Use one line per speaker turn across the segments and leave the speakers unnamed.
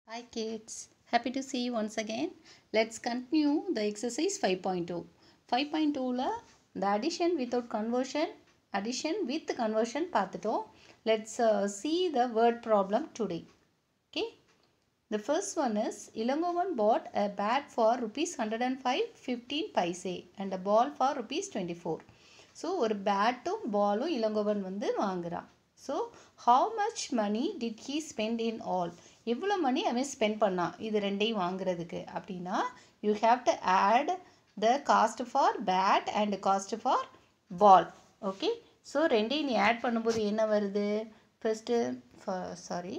Hi kids, happy to see you once again. Let's continue the exercise 5.2. 5.2ல the addition without conversion, addition with conversion பார்த்துட்டோம். Let's uh, see the word problem today. Okay. The first one is Ilangovan bought a bat for rupees 105 15 paise and a ball for rupees 24. So ஒரு பேட்டும் பாலும் இளங்கோவன் வந்து வாங்குறான் so how much money did he spend in all எவ்வளோ money அவன் spend பண்ணான் இது ரெண்டையும் வாங்குறதுக்கு அப்படின்னா you have to add the cost for bat and cost for ball okay so ரெண்டையும் நீ ஆட் பண்ணும்போது என்ன வருது first sorry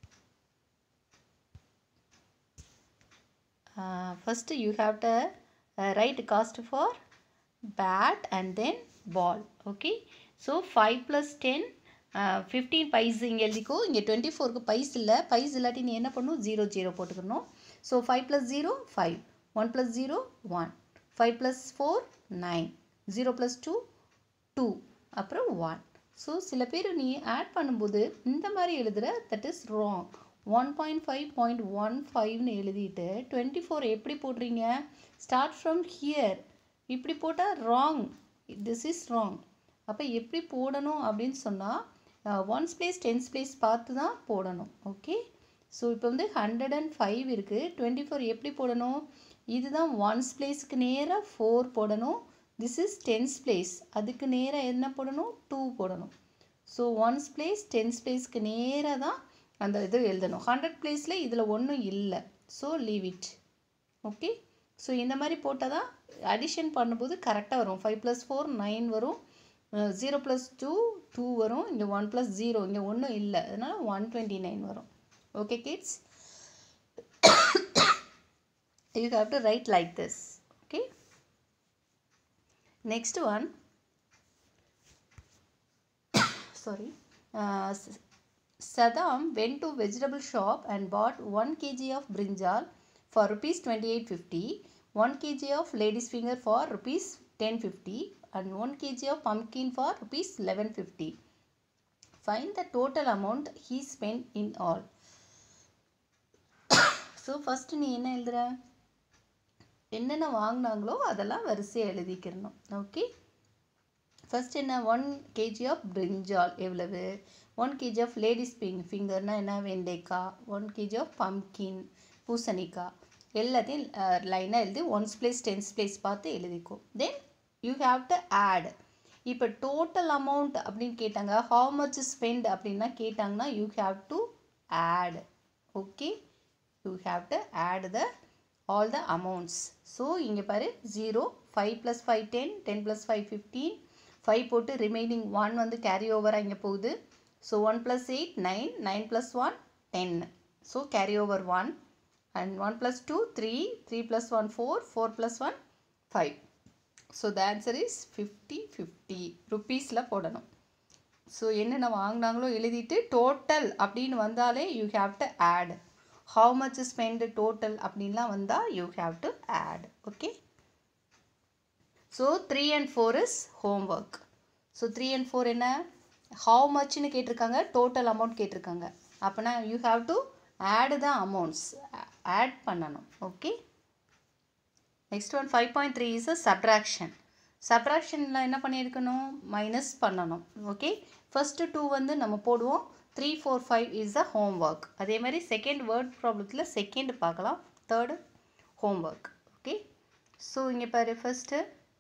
first you have to write cost for bat and then ball okay so 5 plus 10 uh, 15 paise இங்கே எழுதிக்கோ இங்கே twenty ஃபோருக்கு பைஸ் இல்லை பைஸ் இல்லாட்டி நீ என்ன பண்ணும் ஜீரோ ஜீரோ போட்டுக்கணும் so five plus zero five one plus zero one five plus four nine zero plus two two அப்புறம் ஒன் ஸோ சில பேர் நீ ஆட் பண்ணும்போது இந்த மாதிரி எழுதுகிற that is wrong one point five point one ஃபைவ்னு எழுதிட்டு டுவெண்ட்டி ஃபோர் எப்படி போடுறீங்க ஸ்டார்ட் ஃப்ரம் ஹியர் இப்படி போட்டால் ராங் திஸ் இஸ் ராங் அப்போ எப்படி போடணும் அப்படின்னு சொன்னால் ஒன்ஸ் பிளேஸ் டென்ஸ் பிளேஸ் பார்த்து தான் போடணும் ஓகே ஸோ இப்போ வந்து ஹண்ட்ரட் அண்ட் ஃபைவ் இருக்குது டுவெண்ட்டி ஃபோர் எப்படி போடணும் இதுதான் ஒன்ஸ் பிளேஸ்க்கு நேராக ஃபோர் போடணும் திஸ் இஸ் டென்ஸ் பிளேஸ் அதுக்கு நேராக என்ன போடணும் டூ போடணும் ஸோ ஒன்ஸ் பிளேஸ் டென்ஸ் பிளேஸ்க்கு நேராக தான் அந்த இது எழுதணும் ஹண்ட்ரட் பிளேஸில் இதில் ஒன்றும் இல்லை so leave it okay so இந்த மாதிரி போட்டால் தான் அடிஷன் பண்ணும்போது கரெக்டாக வரும் ஃபைவ் ப்ளஸ் ஃபோர் நைன் வரும் ஜீரோ ப்ளஸ் டூ டூ வரும் இங்கே ஒன் ப்ளஸ் ஜீரோ இங்கே ஒன்றும் இல்லை அதனால் ஒன் டுவெண்ட்டி நைன் வரும் okay kids you have to write like this okay next one sorry Sadam went to vegetable shop and bought 1 kg of brinjal for rupees 2850 1 kg of lady's finger for rupees 1050 and 1 kg of pumpkin for rupees 1150 find the total amount he spent in all so first நீ என்ன எழுதுற என்னென்ன வாங்கினாங்களோ அதெல்லாம் வரிசையாக எழுதிக்கிறணும் okay first என்ன one KG of brinjal எவ்வளவு ஒன் கேஜி ஆஃப் லேடிஸ் பிங் ஃபிங்கர்னால் என்ன வெண்டைக்காய் ஒன் கேஜி ஆஃப் பம்கின் பூசணிக்காய் எல்லாத்தையும் லைனாக எழுதி ஒன்ஸ் பிளேஸ் டென்ஸ் பிளேஸ் பார்த்து எழுதிக்கோ then you have to add இப்போ டோட்டல் அமௌண்ட் அப்படின்னு கேட்டாங்க ஹவு மச் ஸ்பெண்ட் அப்படின்னா கேட்டாங்கன்னா you have to add okay you have to add the all the amounts so இங்கே பாரு zero five plus five ten ten plus five fifteen five போட்டு remaining one வந்து carry ஓவராக இங்கே போகுது so one plus eight nine nine plus one ten so carry over one and one plus two three three plus one four four plus one five so the answer is fifty fifty ருப்பீஸில் போடணும் ஸோ என்னென்ன வாங்கினாங்களோ எழுதிட்டு total அப்படின்னு வந்தாலே you have to add how much spend total அப்படின்லாம் வந்தால் you have to add okay so three and four is homework so three and four என்ன ஹவு மச்னு கேட்டிருக்காங்க டோட்டல் அமௌண்ட் கேட்டிருக்காங்க அப்போனா you have to add the amounts add பண்ணணும் okay next one five point three is a subtraction சப்ராக்ஷனில் என்ன பண்ணியிருக்கணும் minus பண்ணணும் ஓகே ஃபஸ்ட்டு டூ வந்து நம்ம போடுவோம் three four five is a homework அதே மாதிரி செகண்ட் வேர்ட் ப்ராப்ளத்தில் செகண்ட் பார்க்கலாம் third homework okay so இங்கே பாரு ஃபஸ்ட்டு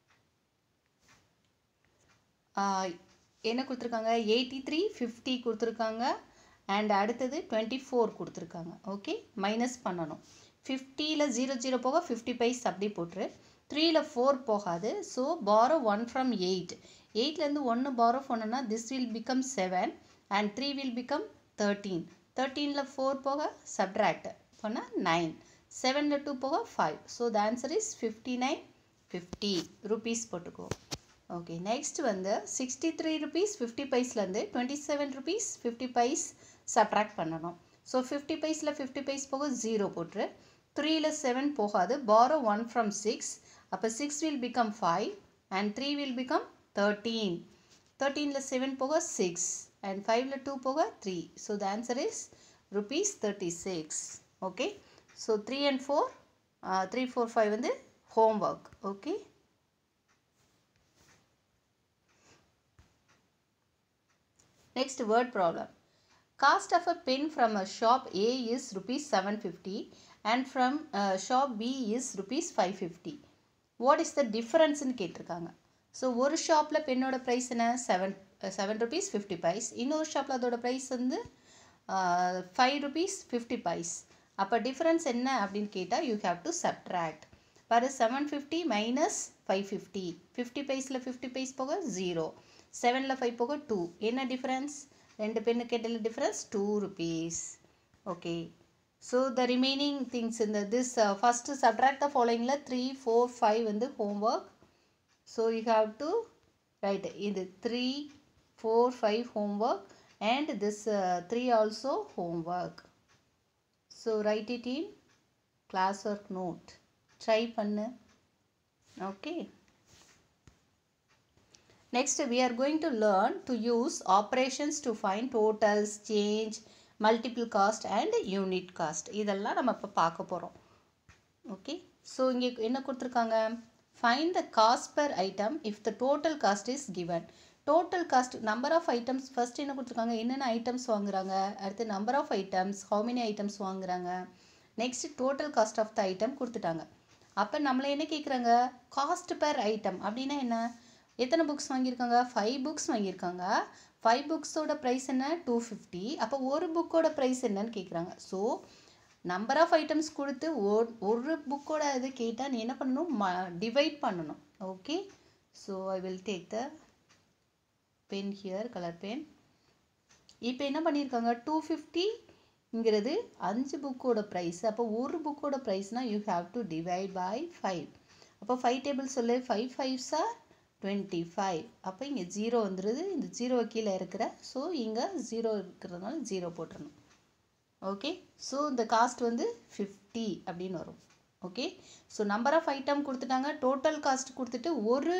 என்ன கொடுத்துருக்காங்க எயிட்டி த்ரீ ஃபிஃப்டி கொடுத்துருக்காங்க அண்ட் அடுத்தது டுவெண்ட்டி ஃபோர் கொடுத்துருக்காங்க ஓகே மைனஸ் பண்ணணும் ஃபிஃப்டியில் ஜீரோ ஜீரோ போக ஃபிஃப்டி பைஸ் அப்படி போட்டுரு த்ரீயில் ஃபோர் போகாது so borrow one from eight எயிட்லேருந்து ஒன்று பாரோ பண்ணோன்னா this will become seven and three will become thirteen தேர்ட்டீனில் four போக சப்ட்ராக்ட் பண்ணால் நைன் செவனில் டூ போக five so the answer is fifty nine fifty rupees போட்டுக்கோ ஓகே நெக்ஸ்ட் வந்து சிக்ஸ்டி த்ரீ ருபீஸ் ஃபிஃப்டி பைஸ்லேருந்து twenty seven rupees fifty paise subtract பண்ணணும் so fifty பைஸில் fifty paise போக ஜீரோ போட்டுரு த்ரீயில் செவன் போகாது பாரோ ஒன் ஃப்ரம் சிக்ஸ் அப்போ six will become five and three will become thirteen தேர்ட்டீனில் செவன் போக சிக்ஸ் அண்ட் ஃபைவ்ல டூ போக three so the answer is rupees thirty six okay so three and four three four five வந்து homework okay Next word problem. Cost of a pen from a shop A is rupees 750 and from uh, shop B is rupees 550. What is the difference னு கேட்டிருக்காங்க so ஒரு ஷாப்பில் பெண்ணோட price என்ன seven seven rupees fifty paise இன்னொரு ஷாப்பில் அதோட price வந்து ஃபைவ் ருபீஸ் ஃபிஃப்டி பைஸ் அப்போ டிஃப்ரென்ஸ் என்ன அப்படின்னு கேட்டால் யூ ஹாவ் டு சப்ட்ராக்ட் பாரு seven fifty minus five fifty fifty பைஸில் ஃபிஃப்டி பைஸ் போக ஜீரோ செவனில் ஃபைவ் போக டூ என்ன டிஃப்ரென்ஸ் ரெண்டு பெண்ணு கேட்டல difference two rupees okay so the remaining things இந்த திஸ் ஃபஸ்ட்டு சப்ட்ராக்ட் த ஃபாலோயிங்கில் த்ரீ ஃபோர் ஃபைவ் வந்து homework so you have to write இது three four five homework and this three also homework so write it in classwork note try பண்ணு okay Next, we are going to learn to use operations to find totals, change, multiple cost and unit cost. இதெல்லாம் நம்ம இப்போ பார்க்க போகிறோம் okay so இங்கே என்ன கொடுத்துருக்காங்க find the cost per item if the total cost is given total cost number of items first என்ன கொடுத்துருக்காங்க என்னென்ன ஐட்டம்ஸ் வாங்குறாங்க அடுத்து number of items how many items வாங்குறாங்க next total cost of the item கொடுத்துட்டாங்க அப்போ நம்மளை என்ன கேட்குறாங்க காஸ்ட் per ஐட்டம் அப்படின்னா என்ன எத்தனை புக்ஸ் வாங்கியிருக்காங்க ஃபைவ் புக்ஸ் வாங்கியிருக்காங்க ஃபைவ் புக்ஸோட ப்ரைஸ் என்ன டூ ஃபிஃப்டி அப்போ ஒரு புக்கோட ப்ரைஸ் என்னன்னு கேட்குறாங்க ஸோ நம்பர் ஆஃப் ஐட்டம்ஸ் கொடுத்து ஒரு ஒரு புக்கோட இது கேட்டால் நீ என்ன பண்ணணும் ம டிவைட் பண்ணணும் okay so I will take the pen here colour pen இப்போ என்ன பண்ணியிருக்காங்க டூ ஃபிஃப்டிங்கிறது அஞ்சு புக்கோட ப்ரைஸ் அப்போ ஒரு புக்கோட ப்ரைஸ்னால் you have to divide by five அப்போ ஃபைவ் டேபிள் சொல்லு five five are twenty five அப்போ இங்கே ஜீரோ வந்துடுது இந்த ஜீரோ கீழே இருக்கிற ஸோ இங்கே ஜீரோ இருக்கிறதுனால ஜீரோ போட்டுடணும் ஓகே ஸோ இந்த காஸ்ட் வந்து ஃபிஃப்டி அப்படின்னு வரும் okay so number of item கொடுத்துட்டாங்க டோட்டல் காஸ்ட் கொடுத்துட்டு ஒரு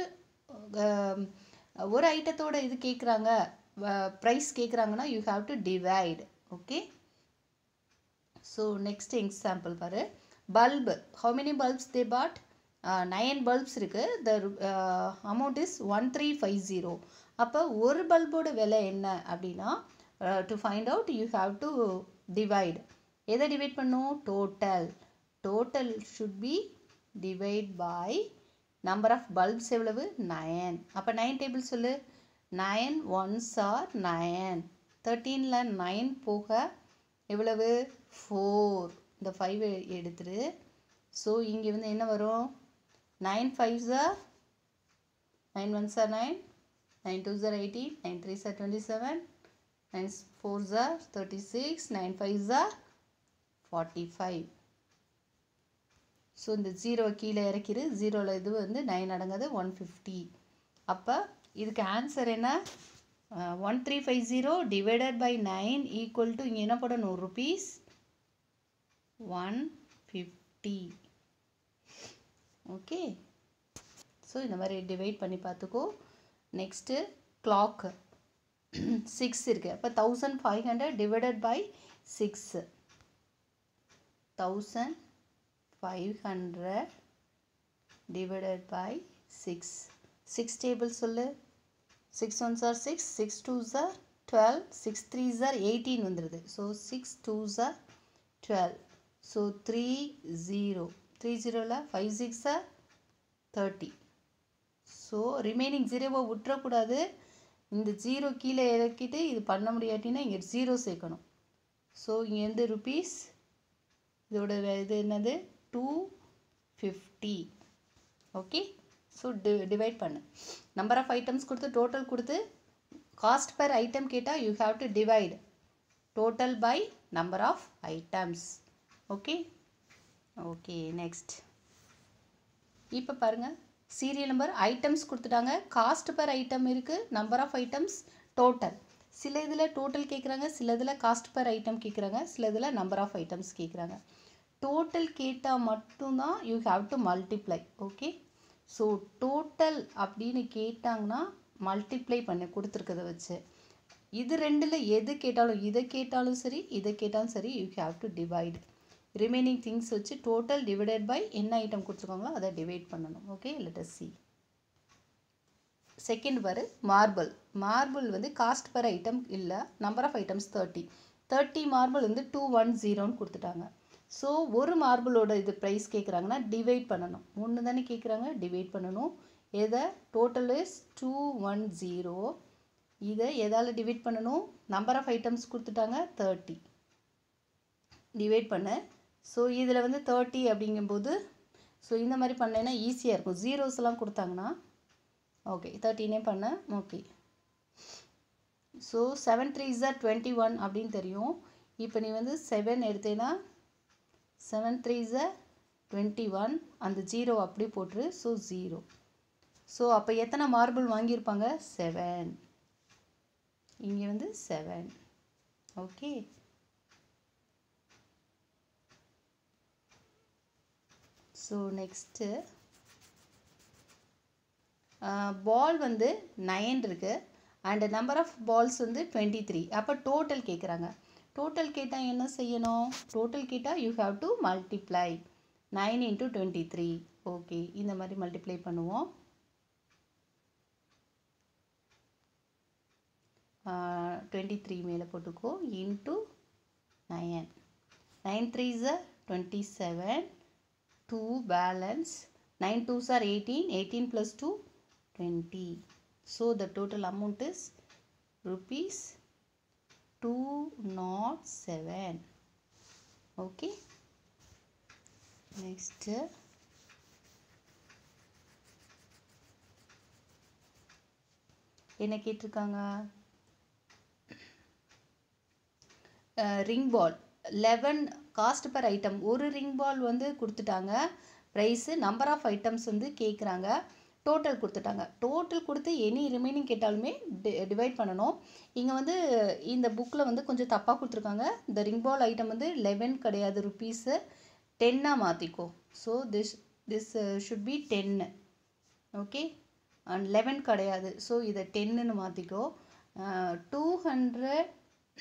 ஒரு ஐட்டத்தோட இது கேட்குறாங்க ப்ரைஸ் கேட்குறாங்கன்னா you have to divide okay so next example பாரு bulb how many bulbs they bought nine bulbs இருக்குது the amount is one three five zero அப்போ ஒரு பல்போட விலை என்ன அப்படின்னா to find out you have to divide எதை டிவைட் பண்ணும் total total should be divide by number of bulbs எவ்வளவு நயன் அப்போ நைன் டேபிள் சொல்லு நயன் ஒன்ஸ் ஆர் நயன் தேர்ட்டீனில் நைன் போக எவ்வளவு ஃபோர் இந்த ஃபைவ் எடுத்துரு ஸோ இங்கே வந்து என்ன வரும் nine five are nine one are nine nine two are eighteen nine three are twenty seven nine four are thirty six nine five are forty five so இந்த zero கீழே இறக்கிரு ஜீரோவில் இது வந்து நைன் அடங்காது ஒன் ஃபிஃப்டி அப்போ இதுக்கு answer என்ன one three five zero divided by nine equal to இங்கே என்ன போடணும் rupees one fifty okay so இந்த மாதிரி டிவைட் பண்ணி பார்த்துக்கோ நெக்ஸ்ட்டு கிளாக்கு சிக்ஸ் இருக்குது அப்போ thousand five hundred divided by six thousand five hundred divided by six six table சொல்லு six one are six six two are twelve six three are eighteen வந்துடுது so six two are twelve so three zero three ஜீரோவில் five சிக்ஸாக thirty so remaining ஜீரோவை விட்டுறக்கூடாது இந்த zero கீழே இறக்கிட்டு இது பண்ண முடியாட்டினா இங்கே ஜீரோ சேர்க்கணும் ஸோ இங்கேருந்து ருபீஸ் இதோட இது என்னது டூ ஃபிஃப்டி ஓகே ஸோ டி டிவைட் பண்ணு நம்பர் ஆஃப் ஐட்டம்ஸ் கொடுத்து டோட்டல் கொடுத்து காஸ்ட் பர் ஐட்டம் கேட்டால் you have to divide total by number of items okay okay next இப்போ பாருங்கள் சீரியல் நம்பர் ஐட்டம்ஸ் கொடுத்துட்டாங்க காஸ்ட் பர் ஐட்டம் இருக்குது நம்பர் ஆஃப் ஐட்டம்ஸ் டோட்டல் சில இதில் டோட்டல் கேட்குறாங்க சில இதில் காஸ்ட் பர் ஐட்டம் கேட்குறாங்க சில இதில் நம்பர் ஆஃப் ஐட்டம்ஸ் கேட்குறாங்க டோட்டல் கேட்டால் மட்டும்தான் you have to multiply okay so total அப்படின்னு கேட்டாங்கன்னா மல்டிப்ளை பண்ணி கொடுத்துருக்கத வச்சு இது ரெண்டில் எது கேட்டாலும் இதை கேட்டாலும் சரி இதை கேட்டாலும் சரி you have to divide remaining things வச்சு டோட்டல் டிவைடட் பை என்ன ஐட்டம் கொடுத்துருக்காங்களோ அதை டிவைட் பண்ணணும் ஓகே லெட்டஸ் சி செகண்ட் பாரு மார்பிள் மார்பிள் வந்து காஸ்ட் பர் ஐட்டம் இல்லை number of items thirty thirty marble வந்து டூ ஒன் ஜீரோன்னு கொடுத்துட்டாங்க ஸோ ஒரு மார்பிளோட இது ப்ரைஸ் கேட்குறாங்கன்னா டிவைட் பண்ணணும் ஒன்று தானே கேட்குறாங்க டிவைட் பண்ணணும் எதை total is two one zero இதை எதால் டிவைட் பண்ணணும் நம்பர் ஆஃப் ஐட்டம்ஸ் கொடுத்துட்டாங்க தேர்ட்டி டிவைட் பண்ண ஸோ இதில் வந்து தேர்ட்டி அப்படிங்கும்போது ஸோ இந்த மாதிரி பண்ணேன்னா ஈஸியாக இருக்கும் ஜீரோஸ்லாம் கொடுத்தாங்கன்னா ஓகே தேர்ட்டினே பண்ணேன் okay so seven three are twenty one அப்படின்னு தெரியும் இப்போ நீ வந்து செவன் எடுத்தேன்னா seven three are twenty one அந்த ஜீரோ அப்படியே போட்டுரு ஸோ ஜீரோ ஸோ அப்போ எத்தனை மார்பிள் வாங்கியிருப்பாங்க செவன் இங்கே வந்து seven okay so next ball வந்து நைன் இருக்குது அண்ட் நம்பர் ஆஃப் பால்ஸ் வந்து டுவெண்ட்டி த்ரீ அப்போ டோட்டல் கேட்குறாங்க டோட்டல் கேட்டால் என்ன செய்யணும் டோட்டல் கேட்டால் you have to multiply nine into twenty three okay இந்த மாதிரி மல்டிப்ளை பண்ணுவோம் டுவெண்ட்டி த்ரீ மேலே போட்டுக்கோ into nine nine three are twenty seven two balance nine two are eighteen eighteen plus two twenty so the total amount is rupees two not seven okay next என்ன கேட்டிருக்காங்க ring ball eleven cost per item ஒரு ring ball வந்து கொடுத்துட்டாங்க price number of items வந்து கேட்குறாங்க total கொடுத்துட்டாங்க total கொடுத்து any remaining கேட்டாலுமே டி டிவைட் பண்ணணும் இங்கே வந்து இந்த புக்கில் வந்து கொஞ்சம் தப்பாக கொடுத்துருக்காங்க இந்த ரிங் பால் ஐட்டம் வந்து லெவன் கிடையாது ருப்பீஸு டென்னாக மாற்றிக்கோ so this this should be ten okay and eleven கிடையாது ஸோ இதை டென்னுன்னு மாற்றிக்கோ two hundred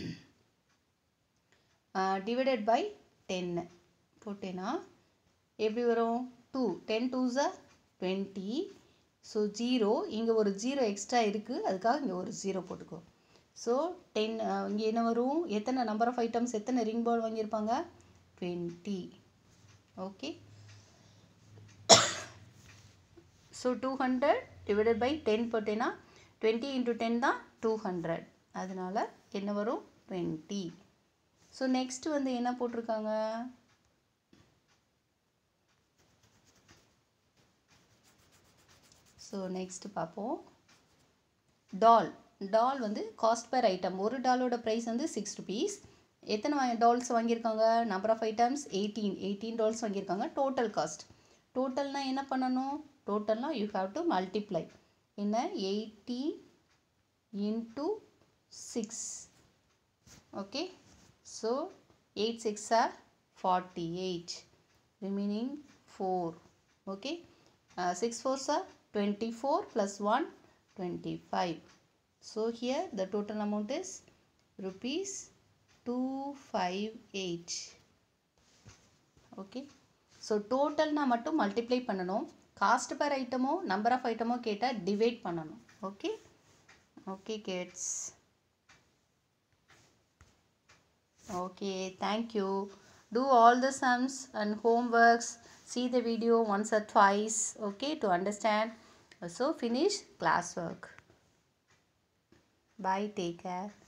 divided by ten போட்டேன்னா எப்படி வரும் two ten two are twenty so zero இங்கே ஒரு ஜீரோ எக்ஸ்ட்ரா இருக்குது அதுக்காக இங்கே ஒரு ஜீரோ போட்டுக்கோ ஸோ டென் இங்கே என்ன வரும் எத்தனை நம்பர் ஆஃப் ஐட்டம்ஸ் எத்தனை ரிங் பால் வாங்கியிருப்பாங்க twenty okay so two hundred divided by ten போட்டேன்னா டுவெண்ட்டி இன்ட்டு டென் தான் டூ ஹண்ட்ரட் அதனால் என்ன வரும் டுவெண்ட்டி ஸோ நெக்ஸ்ட் வந்து என்ன போட்டிருக்காங்க ஸோ நெக்ஸ்ட் பார்ப்போம் டால் டால் வந்து காஸ்ட் பர் ஐட்டம் ஒரு டாலோட ப்ரைஸ் வந்து சிக்ஸ் ருபீஸ் எத்தனை வா டால்ஸ் வாங்கியிருக்காங்க number of items eighteen eighteen dolls வாங்கியிருக்காங்க டோட்டல் காஸ்ட் டோட்டல்னால் என்ன பண்ணணும் டோட்டல்னால் யூ ஹாவ் டு மல்டிப்ளை என்ன eighteen into six okay so eight six are forty eight remaining four okay six fours are twenty four plus one twenty five so here the total amount is rupees two five eight okay so டோட்டல்னா மட்டும் multiply பண்ணணும் cost per ஐட்டமோ number of ஐட்டமோ கேட்டால் divide பண்ணணும் okay okay kids okay thank you do all the sums and homeworks see the video once or twice okay to understand so finish classwork bye take care